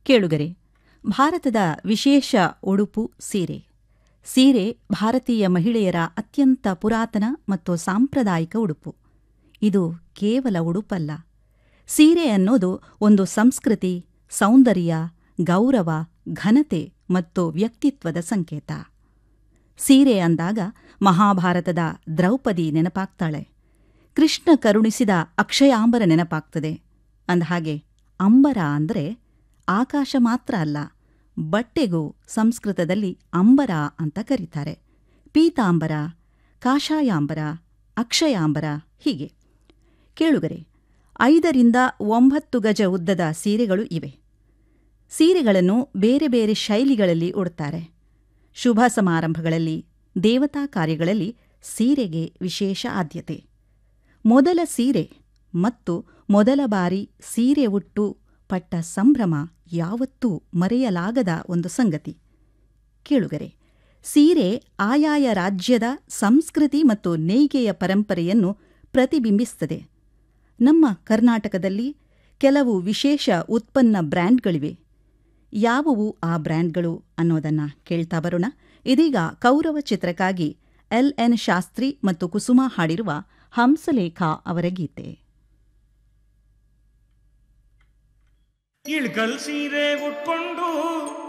ಕೇಳುಗರೆ ಭಾರತದ ವಿಶೇಷ ಉಡುಪು ಸೀರೆ ಸೀರೆ ಭಾರತೀಯ ಮಹಿಳೆಯರ ಅತ್ಯಂತ ಪುರಾತನ ಮತ್ತು ಸಾಂಪ್ರದಾಯಿಕ ಉಡುಪು ಇದು ಕೇವಲ ಉಡುಪಲ್ಲ ಸೀರೆ ಅನ್ನೋದು ಒಂದು ಸಂಸ್ಕೃತಿ ಸೌಂದರ್ಯ ಗೌರವ ಘನತೆ ಮತ್ತು ವ್ಯಕ್ತಿತ್ವದ ಸಂಕೇತ ಸೀರೆ ಅಂದಾಗ ಮಹಾಭಾರತದ ದ್ರೌಪದಿ ನೆನಪಾಗ್ತಾಳೆ ಕೃಷ್ಣ ಕರುಣಿಸಿದ ಅಕ್ಷಯಾಂಬರ ನೆನಪಾಗ್ತದೆ ಅಂದಹಾಗೆ ಅಂಬರ ಅಂದರೆ ಆಕಾಶ ಮಾತ್ರ ಅಲ್ಲ ಬಟ್ಟೆಗೂ ಸಂಸ್ಕೃತದಲ್ಲಿ ಅಂಬರ ಅಂತ ಕರೀತಾರೆ ಪೀತಾಂಬರ ಕಾಷಾಯಾಂಬರ ಅಕ್ಷಯಾಂಬರ ಹೀಗೆ ಕೇಳುಗರೆ ಐದರಿಂದ ಒಂಬತ್ತು ಗಜ ಉದ್ದದ ಸೀರೆಗಳು ಇವೆ ಸೀರೆಗಳನ್ನು ಬೇರೆ ಬೇರೆ ಶೈಲಿಗಳಲ್ಲಿ ಉಡ್ತಾರೆ ಶುಭ ಸಮಾರಂಭಗಳಲ್ಲಿ ದೇವತಾ ಕಾರ್ಯಗಳಲ್ಲಿ ಸೀರೆಗೆ ವಿಶೇಷ ಆದ್ಯತೆ ಮೊದಲ ಸೀರೆ ಮತ್ತು ಮೊದಲ ಬಾರಿ ಸೀರೆ ಉಟ್ಟು ಪಟ್ಟ ಸಂಭ್ರಮ ಯಾವತ್ತೂ ಮರೆಯಲಾಗದ ಒಂದು ಸಂಗತಿ ಕೇಳುಗರೆ ಸೀರೆ ಆಯಾಯ ರಾಜ್ಯದ ಸಂಸ್ಕೃತಿ ಮತ್ತು ನೇಯ್ಗೆಯ ಪರಂಪರೆಯನ್ನು ಪ್ರತಿಬಿಂಬಿಸುತ್ತದೆ ನಮ್ಮ ಕರ್ನಾಟಕದಲ್ಲಿ ಕೆಲವು ವಿಶೇಷ ಉತ್ಪನ್ನ ಬ್ರ್ಯಾಂಡ್ಗಳಿವೆ ಯಾವುವು ಆ ಬ್ರ್ಯಾಂಡ್ಗಳು ಅನ್ನೋದನ್ನ ಕೇಳ್ತಾ ಬರೋಣ ಇದೀಗ ಕೌರವ ಚಿತ್ರಕ್ಕಾಗಿ ಎಲ್ ಎನ್ ಶಾಸ್ತ್ರಿ ಮತ್ತು ಕುಸುಮ ಹಾಡಿರುವ ಹಂಸಲೇಖ ಅವರ ಗೀತೆ ಇಳ್ಕಲ್ ಸೀರೆ ಉಟ್ಕೊಂಡು